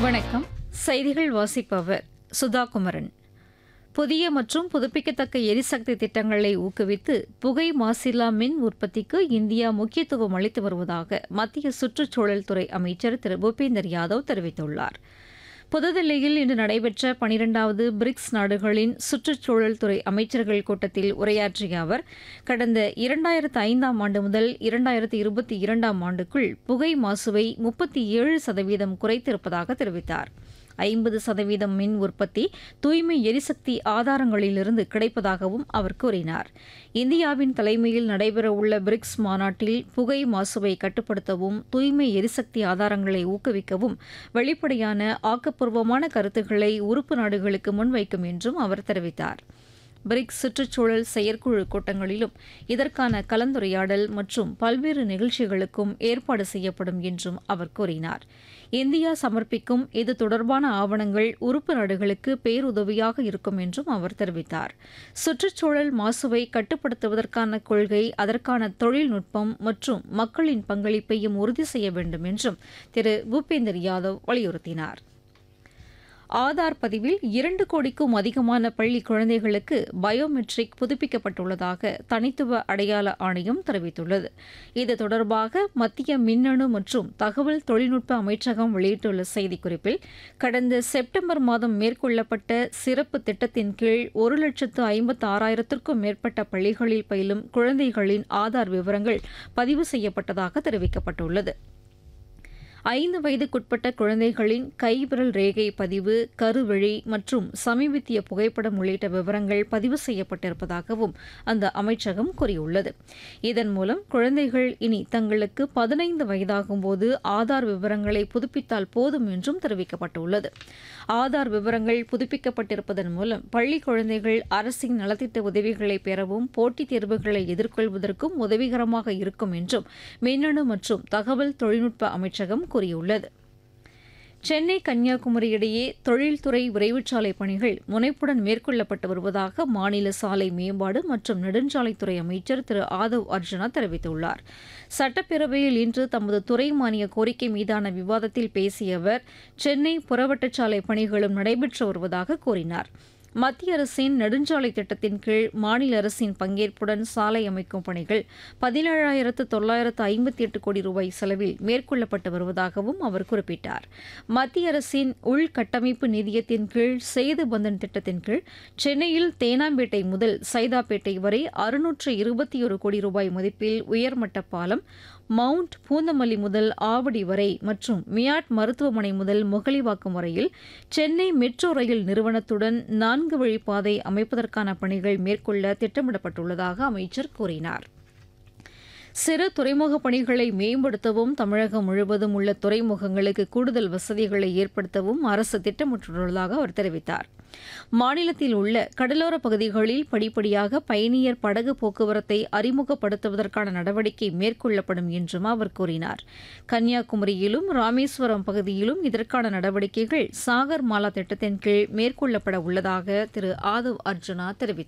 வணக்கம் செய்திகள் வாசிப்பவர் சுதா குமரன் புதிய மற்றும் புதுப்பிக்கத்தக்க எரிசக்தி திட்டங்களை ஊக்குவித்து புகை மாசில்லா மின் உற்பத்திக்கு இந்தியா முக்கியத்துவம் அளித்து வருவதாக மத்திய சுற்றுச்சூழல் துறை அமைச்சர் திரு பூபேந்தர் யாதவ் தெரிவித்துள்ளார் புதுதில்லியில் இன்று நடைபெற்ற பனிரெண்டாவது பிரிக்ஸ் நாடுகளின் சுற்றுச்சூழல் துறை அமைச்சர்கள் கூட்டத்தில் உரையாற்றிய அவர் கடந்த இரண்டாயிரத்து ஐந்தாம் ஆண்டு முதல் இரண்டாயிரத்து இருபத்தி இரண்டாம் ஆண்டுக்குள் புகை மாசுவை முப்பத்தி ஏழு சதவீதம் குறைத்திருப்பதாக தெரிவித்தார் ஐம்பது சதவீதம் மின் உற்பத்தி தூய்மை எரிசக்தி ஆதாரங்களிலிருந்து கிடைப்பதாகவும் அவர் கூறினார் இந்தியாவின் தலைமையில் நடைபெறவுள்ள பிரிக்ஸ் மாநாட்டில் புகை மாசுவை கட்டுப்படுத்தவும் தூய்மை எரிசக்தி ஆதாரங்களை ஊக்குவிக்கவும் வெளிப்படையான ஆக்கப்பூர்வமான கருத்துக்களை உறுப்பு நாடுகளுக்கு முன்வைக்கும் என்றும் அவர் தெரிவித்தார் பிரிக்ஸ் சுற்றுச்சூழல் செயற்குழு கூட்டங்களிலும் இதற்கான கலந்துரையாடல் மற்றும் பல்வேறு நிகழ்ச்சிகளுக்கும் ஏற்பாடு செய்யப்படும் என்றும் அவர் கூறினார் இந்தியா சமர்ப்பிக்கும் இது தொடர்பான ஆவணங்கள் உறுப்பு நாடுகளுக்கு பேருதவியாக இருக்கும் என்றும் அவர் தெரிவித்தார் சுற்றுச்சூழல் மாசுவை கட்டுப்படுத்துவதற்கான கொள்கை அதற்கான தொழில்நுட்பம் மற்றும் மக்களின் பங்களிப்பையும் உறுதி செய்ய வேண்டும் என்றும் திரு பூபேந்தர் யாதவ் வலியுறுத்தினார் ஆதார் பதிவில் இரண்டு கோடிக்கும் அதிகமான பள்ளி குழந்தைகளுக்கு பயோமெட்ரிக் புதுப்பிக்கப்பட்டுள்ளதாக தனித்துவ அடையாள ஆணையம் தெரிவித்துள்ளது இது தொடர்பாக மத்திய மின்னணு மற்றும் தகவல் தொழில்நுட்ப அமைச்சகம் வெளியிட்டுள்ள செய்திக்குறிப்பில் கடந்த செப்டம்பர் மாதம் மேற்கொள்ளப்பட்ட சிறப்பு திட்டத்தின் கீழ் ஒரு லட்சத்து ஐம்பத்து ஆறாயிரத்திற்கும் மேற்பட்ட பள்ளிகளில் பயிலும் குழந்தைகளின் ஆதார் விவரங்கள் பதிவு செய்யப்பட்டதாக தெரிவிக்கப்பட்டுள்ளது ஐந்து வயதுக்குட்பட்ட குழந்தைகளின் கைவிரல் ரேகை பதிவு கருவழி மற்றும் சமீபத்திய புகைப்படம் உள்ளிட்ட விவரங்கள் பதிவு செய்யப்பட்டிருப்பதாகவும் அந்த அமைச்சகம் கூறியுள்ளது இதன் மூலம் குழந்தைகள் இனி தங்களுக்கு பதினைந்து வயதாகும்போது ஆதார் விவரங்களை புதுப்பித்தால் போதும் என்றும் தெரிவிக்கப்பட்டுள்ளது ஆதார் விவரங்கள் புதுப்பிக்கப்பட்டிருப்பதன் மூலம் பள்ளி குழந்தைகள் அரசின் நலத்திட்ட உதவிகளை பெறவும் போட்டித் தேர்வுகளை எதிர்கொள்வதற்கும் உதவிகரமாக இருக்கும் என்றும் மின்னணு மற்றும் தகவல் தொழில்நுட்ப அமைச்சகம் கூறியுள்ளது சென்னை கன்னியாகுமரி இடையே தொழில்துறை விரைவுச்சாலை பணிகள் முனைப்புடன் மேற்கொள்ளப்பட்டு வருவதாக மாநில சாலை மேம்பாடு மற்றும் நெடுஞ்சாலைத்துறை அமைச்சர் திரு ஆதவ் அர்ஜுனா தெரிவித்துள்ளார் சட்டப்பேரவையில் இன்று தமது துறை மானிய கோரிக்கை மீதான விவாதத்தில் பேசிய அவர் சென்னை புறவட்டச்சாலை பணிகளும் நடைபெற்று வருவதாக கூறினார் மத்திய அரசின் நெடுஞ்சாலை திட்டத்தின் கீழ் மாநில அரசின் பங்கேற்புடன் சாலை அமைக்கும் பணிகள் பதினேழாயிரத்து தொள்ளாயிரத்து ஐம்பத்தி எட்டு கோடி ரூபாய் செலவில் மேற்கொள்ளப்பட்டு வருவதாகவும் அவர் குறிப்பிட்டார் மத்திய அரசின் உள்கட்டமைப்பு நிதியத்தின் கீழ் சேது பந்தன் திட்டத்தின் கீழ் சென்னையில் தேனாம்பேட்டை முதல் சைதாப்பேட்டை வரை அறுநூற்று இருபத்தி ஒரு கோடி ரூபாய் மதிப்பில் உயர்மட்ட பாலம் மவுண்ட் பூந்தமல்லி முதல் ஆவடி வரை மற்றும் மியாட் மருத்துவமனை முதல் முகலிவாக்கம் வரையில் சென்னை மெட்ரோ ரயில் நிறுவனத்துடன் நான்கு வழிப்பாதை அமைப்பதற்கான பணிகள் மேற்கொள்ள திட்டமிடப்பட்டுள்ளதாக அமைச்சர் கூறினார் சிறு துறைமுக பணிகளை மேம்படுத்தவும் தமிழகம் முழுவதும் உள்ள துறைமுகங்களுக்கு கூடுதல் வசதிகளை ஏற்படுத்தவும் அரசு திட்டமிட்டுள்ளதாக அவர் தெரிவித்தார் மாநிலத்தில் உள்ள கடலோர பகுதிகளில் படிப்படியாக பயணியர் படகு போக்குவரத்தை அறிமுகப்படுத்துவதற்கான நடவடிக்கை மேற்கொள்ளப்படும் என்றும் அவர் கூறினார் கன்னியாகுமரியிலும் ராமேஸ்வரம் பகுதியிலும் இதற்கான நடவடிக்கைகள் சாகர் மாலா திட்டத்தின் கீழ் மேற்கொள்ளப்பட உள்ளதாக திரு ஆதவ் அர்ஜுனா தெரிவித்தார்